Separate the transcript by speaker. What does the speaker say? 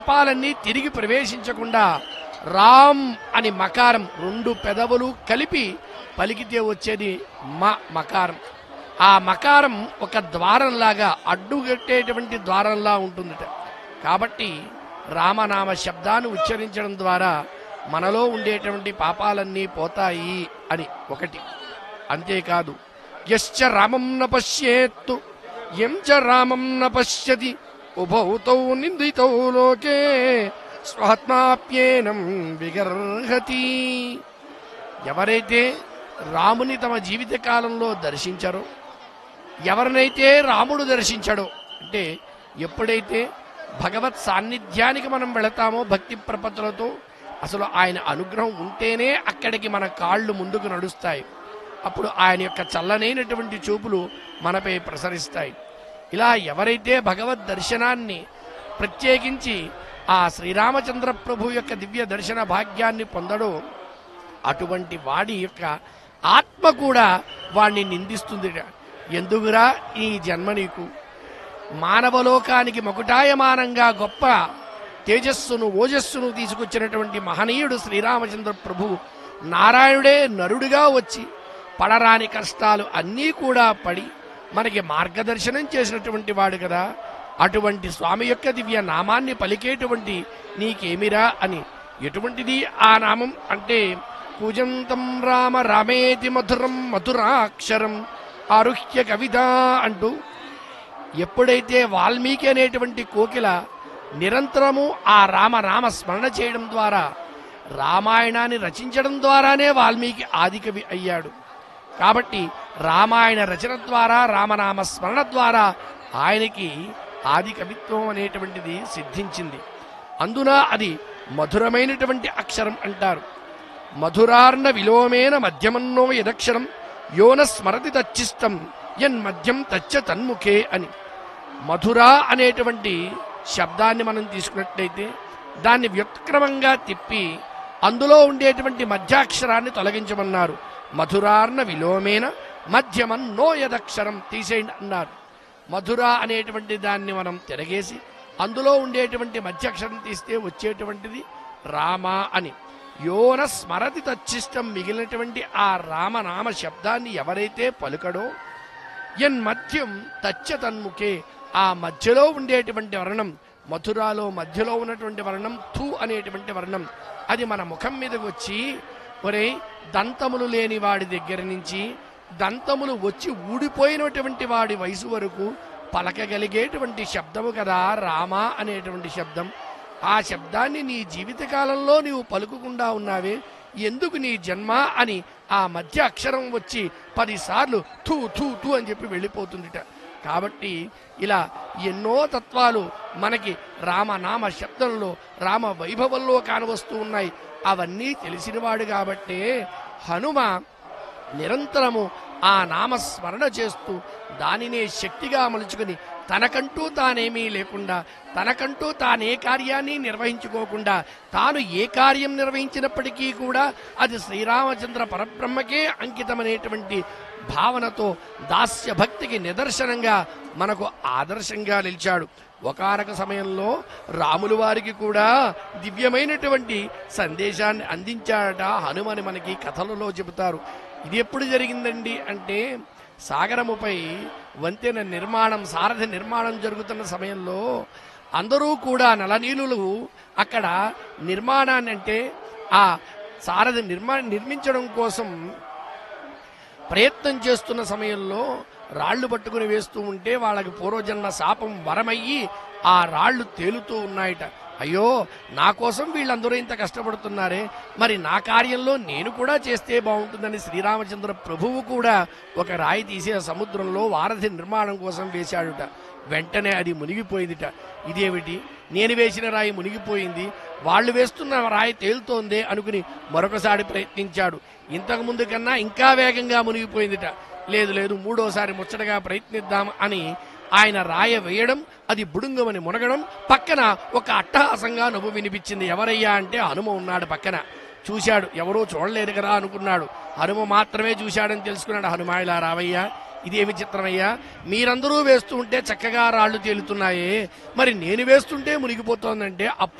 Speaker 1: పాలన్నీ తిరిగి ప్రవేశించకుండా రామ్ అని మకారం రెండు పెదవులు కలిపి పలికితే వచ్చేది మ మకారం ఆ మకారం ఒక ద్వారంలాగా అడ్డుగట్టేటువంటి ద్వారంలా ఉంటుందిట కాబట్టి రామనామ శబ్దాన్ని ఉచ్చరించడం ద్వారా మనలో ఉండేటువంటి పాపాలన్నీ పోతాయి అని ఒకటి అంతేకాదు యశ్చ రామం న పశ్యేత్తు ఎం చ రామం న పశ్యతి ఉభౌతౌ నిందితౌ లోకే స్వాత్మాప్యేనం విగర్హతి ఎవరైతే రాముని తమ జీవిత కాలంలో దర్శించారో ఎవరినైతే రాముడు దర్శించాడో అంటే ఎప్పుడైతే భగవత్ సాన్నిధ్యానికి మనం వెళతామో భక్తి ప్రపత్తులతో అసలు ఆయన అనుగ్రహం ఉంటేనే అక్కడికి మన కాళ్ళు ముందుకు నడుస్తాయి అప్పుడు ఆయన యొక్క చల్లనైనటువంటి చూపులు మనపై ప్రసరిస్తాయి ఇలా ఎవరైతే భగవద్ దర్శనాన్ని ప్రత్యేకించి ఆ శ్రీరామచంద్ర ప్రభు యొక్క దివ్య దర్శన భాగ్యాన్ని పొందడో అటువంటి వాడి యొక్క ఆత్మ కూడా వాణ్ణి నిందిస్తుంది ఎందుకురా ఈ జన్మ నీకు మానవలోకానికి మకుటాయమానంగా గొప్ప తేజస్సును ఓజస్సును తీసుకొచ్చినటువంటి మహనీయుడు శ్రీరామచంద్ర ప్రభు నారాయణుడే నరుడిగా వచ్చి పడరాని కష్టాలు అన్నీ కూడా పడి మనకి మార్గదర్శనం చేసినటువంటి వాడు కదా అటువంటి స్వామి యొక్క దివ్య నామాన్ని పలికేటువంటి నీకేమిరా అని ఎటువంటిది ఆ నామం అంటే పూజంతం రామ రామేతి మధురం మధురాక్షరం ఆరుహ్య కవిత అంటూ ఎప్పుడైతే వాల్మీకి అనేటువంటి కోకిల నిరంతరము ఆ రామ రామ స్మరణ చేయడం ద్వారా రామాయణాన్ని రచించడం ద్వారానే వాల్మీకి ఆదికవి అయ్యాడు కాబట్టి రామాయణ రచన ద్వారా రామనామ స్మరణ ద్వారా ఆయనకి ఆది కవిత్వం అనేటువంటిది సిద్ధించింది అందున అది మధురమైనటువంటి అక్షరం అంటారు మధురార్ణ విలోమేన మధ్యమన్నో యదక్షరం యోన స్మరతి తచ్చిష్టం ఎన్ మధ్యం తచ్చ తన్ముఖే అని మధుర అనేటువంటి శబ్దాన్ని మనం తీసుకున్నట్లయితే దాన్ని వ్యుత్క్రమంగా తిప్పి అందులో ఉండేటువంటి మధ్యాక్షరాన్ని తొలగించమన్నారు మధురార్ణ విలోమేన మధ్యమన్ నో యదక్షరం తీసేయండి అన్నారు మధుర అనేటువంటి దాన్ని మనం తిరగేసి అందులో ఉండేటువంటి మధ్యాక్షరం తీస్తే వచ్చేటువంటిది రామ అని యోన స్మరతి తచ్చిష్టం మిగిలినటువంటి ఆ రామనామ శబ్దాన్ని ఎవరైతే పలుకడో ఎన్ మధ్యం తచ్చ తన్ముఖే ఆ మధ్యలో ఉండేటువంటి వర్ణం మధురాలో మధ్యలో ఉన్నటువంటి వర్ణం థు అనేటువంటి వర్ణం అది మన ముఖం మీదకి వచ్చి ఒరే దంతములు లేని వాడి దగ్గర నుంచి దంతములు వచ్చి ఊడిపోయినటువంటి వాడి వయసు వరకు పలకగలిగేటువంటి శబ్దము కదా రామ అనేటువంటి శబ్దం ఆ శబ్దాన్ని నీ జీవితకాలంలో నీవు పలుకుకుండా ఉన్నావే ఎందుకు నీ జన్మ అని ఆ మధ్య అక్షరం వచ్చి పదిసార్లు థూ థూ థూ అని చెప్పి వెళ్ళిపోతుందిట కాబట్టి ఇలా ఎన్నో తత్వాలు మనకి రామనామ శబ్దంలో రామ వైభవంలో కానవస్తూ ఉన్నాయి అవన్నీ తెలిసినవాడు కాబట్టే హనుమ నిరంతరము ఆ నామస్మరణ చేస్తూ దానినే శక్తిగా మలుచుకుని తనకంటూ తానేమీ లేకుండా తనకంటూ తానే కార్యాన్ని నిర్వహించుకోకుండా తాను ఏ కార్యం నిర్వహించినప్పటికీ కూడా అది శ్రీరామచంద్ర పరబ్రహ్మకే అంకితమనేటువంటి భావనతో దాస్య భక్తికి నిదర్శనంగా మనకు ఆదర్శంగా నిలిచాడు ఒకనొక సమయంలో రాములు వారికి కూడా దివ్యమైనటువంటి సందేశాన్ని అందించాడట హనుమని మనకి కథలలో చెబుతారు ఇది ఎప్పుడు జరిగిందండి అంటే సాగరముపై వంతెన నిర్మాణం సారథి నిర్మాణం జరుగుతున్న సమయంలో అందరూ కూడా నలనీలులు అక్కడ నిర్మాణాన్ని అంటే ఆ సారథి నిర్మా నిర్మించడం కోసం ప్రయత్నం చేస్తున్న సమయంలో రాళ్లు పట్టుకుని వేస్తూ ఉంటే వాళ్ళకి పూర్వజన్మ శాపం వరమయ్యి ఆ రాళ్లు తేలుతూ ఉన్నాయట అయ్యో నా కోసం వీళ్ళందరూ ఇంత కష్టపడుతున్నారే మరి నా కార్యంలో నేను కూడా చేస్తే బాగుంటుందని శ్రీరామచంద్ర ప్రభువు కూడా ఒక రాయి తీసి ఆ సముద్రంలో వారధి నిర్మాణం కోసం వేశాడుట వెంటనే అది మునిగిపోయిందిట ఇదేమిటి నేను వేసిన రాయి మునిగిపోయింది వాళ్ళు వేస్తున్న రాయి తేలుతోందే అనుకుని మరొకసారి ప్రయత్నించాడు ఇంతకు ముందు కన్నా ఇంకా వేగంగా మునిగిపోయిందిట లేదు లేదు మూడోసారి ముచ్చటగా ప్రయత్నిద్దాం అని ఆయన రాయ వేయడం అది బుడుంగమని మునగడం పక్కన ఒక అట్టహాసంగా నవ్వు వినిపించింది ఎవరయ్యా అంటే హనుమ ఉన్నాడు పక్కన చూశాడు ఎవరో చూడలేరు కదా అనుకున్నాడు హనుమ మాత్రమే చూశాడని తెలుసుకున్నాడు హనుమ ఇలా రావయ్యా ఇదేమి చిత్రమయ్యా మీరందరూ వేస్తూ ఉంటే చక్కగా రాళ్ళు తేలుతున్నాయే మరి నేను వేస్తుంటే మునిగిపోతోందంటే అప్పుడు